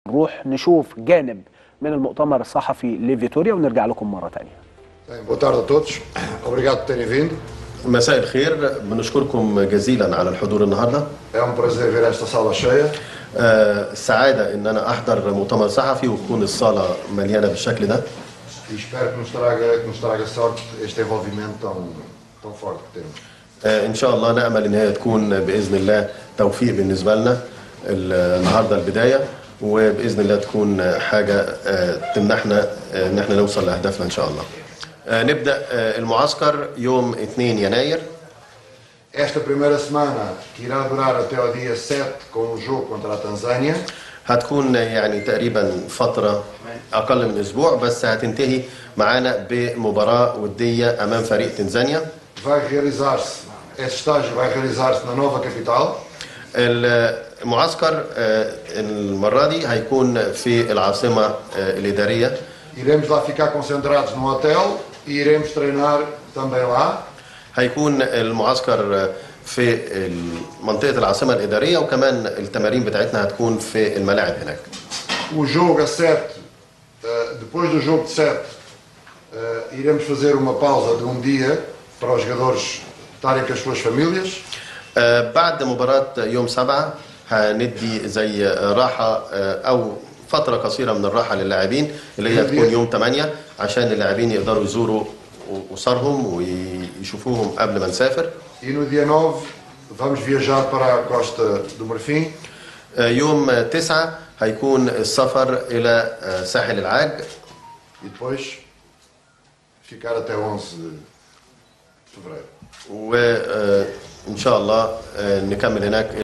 نروح نشوف جانب من المؤتمر الصحفي لفيتوريا ونرجع لكم مره ثانيه Bem, boa tarde a todos. Obrigado por terem vindo. مساء الخير بنشكركم جزيلا على الحضور النهارده É um prazer ver esta sala cheia. آه، سعادة إن أنا أحضر مؤتمر صحفي وتكون الصالة مليانة بالشكل ده E espero que nos traga, que nos traga sorte este envolvimento tão, tão forte que temos. آه، إن شاء الله نأمل إن هي تكون بإذن الله توفيق بالنسبة لنا ال- النهاردة البداية وبإذن الله تكون حاجة آه، تمنحنا آه، إن احنا نوصل لأهدافنا إن شاء الله آه، نبدأ آه، المعسكر يوم 2 يناير Esta primeira semana, que irá durar até ao dia 7 com o jogo contra a Tanzânia, هتكون يعني تقريبا فترة أقل من أسبوع بس هتنتهي معانا بمباراة ودية أمام فريق تنزانيا vai realizar-se, esse estágio vai realizar-se na nova capital, المعسكر آه، المرة دي هيكون في العاصمة آه، الإدارية iremos lá ficar concentrados no hotel e iremos treinar também lá. هيكون المعسكر آه، في منطقة العاصمة الإدارية وكمان التمارين بتاعتنا هتكون في الملاعب هناك O jogo a 7, eh, depois do jogo de 7, eh, iremos fazer uma pausa de um dia para os jogadores estarem com as suas famílias. آه، بعد مباراة يوم سبعة هندي زي راحة آه، أو فترة قصيرة من الراحة للاعبين اللي هي تكون يوم 8 عشان اللاعبين يقدروا يزوروا أسرهم ويشوفوهم قبل ما نسافر E no dia 9 vamos viajar para a Costa do Marfim آه، يوم 9 هيكون السفر إلى آه، ساحل العاج e depois ficar até 11 de fevereiro. وإن شاء الله آه، نكمل هناك